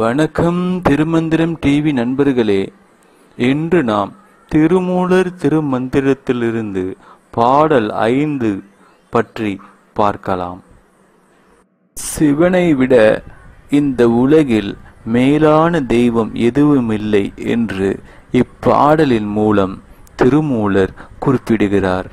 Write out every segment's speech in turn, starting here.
வணக்கம் திருமந்திரம் டிவி நண்பர்களே இன்று நாம் திருமூலர் திருமந்திரத்திலிருந்து பாடல் ஐந்து பற்றி பார்க்கலாம் சிவனை விட இந்த உலகில் மேலான தெய்வம் எதுவுமில்லை என்று இப்பாடலின் மூலம் திருமூலர் குறிப்பிடுகிறார்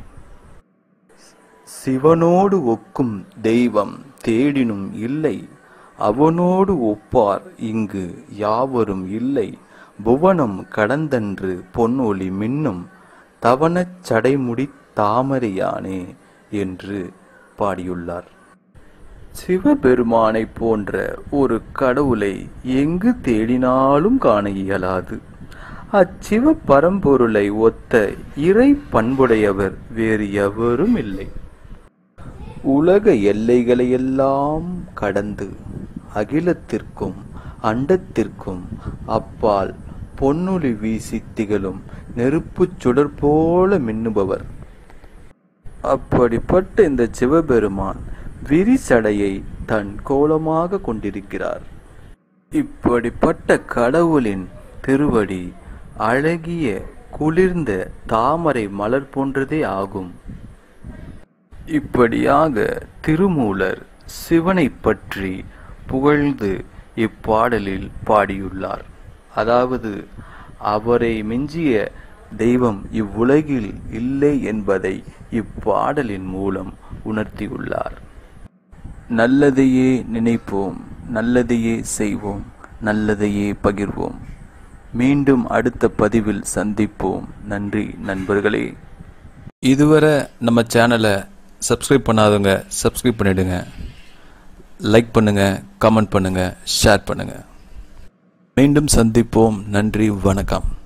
சிவனோடு ஒக்கும் தெய்வம் தேடினும் இல்லை அவனோடு ஒப்பார் இங்கு யாவரும் இல்லை புவனம் கடந்தன்று பொன்னொளி மின்னும் தவனச் சடைமுடி தாமரையானே என்று பாடியுள்ளார் சிவபெருமானை போன்ற ஒரு கடவுளை எங்கு தேடினாலும் காண இயலாது அச்சிவ பரம்பொருளை ஒத்த இறை பண்புடையவர் வேறு எவரும் இல்லை உலக எல்லைகளையெல்லாம் கடந்து அகிலத்திற்கும் அண்டத்திற்கும் அப்பால் பொன்னொளி வீசி திகழும் நெருப்புச் சுடர் போல மின்னுபவர் அப்படிப்பட்ட இந்த சிவபெருமான் விரிசடையை தன் கோலமாக கொண்டிருக்கிறார் இப்படிப்பட்ட கடவுளின் திருவடி அழகிய குளிர்ந்த தாமரை மலர் போன்றதே ஆகும் இப்படியாக திருமூலர் சிவனை பற்றி புகழ்ந்து இப்பாடலில் பாடியுள்ளார் அதாவது அவரை மிஞ்சிய தெய்வம் இவ்வுலகில் இல்லை என்பதை இப்பாடலின் மூலம் உணர்த்தியுள்ளார் நல்லதையே நினைப்போம் நல்லதையே செய்வோம் நல்லதையே பகிர்வோம் மீண்டும் அடுத்த பதிவில் சந்திப்போம் நன்றி நண்பர்களே இதுவரை நம்ம சேனலை சப்ஸ்கிரைப் பண்ணாதவங்க சப்ஸ்கிரைப் பண்ணிடுங்க லைக் பண்ணுங்க கமெண்ட் பண்ணுங்க ஷேர் பண்ணுங்க மீண்டும் சந்திப்போம் நன்றி வணக்கம்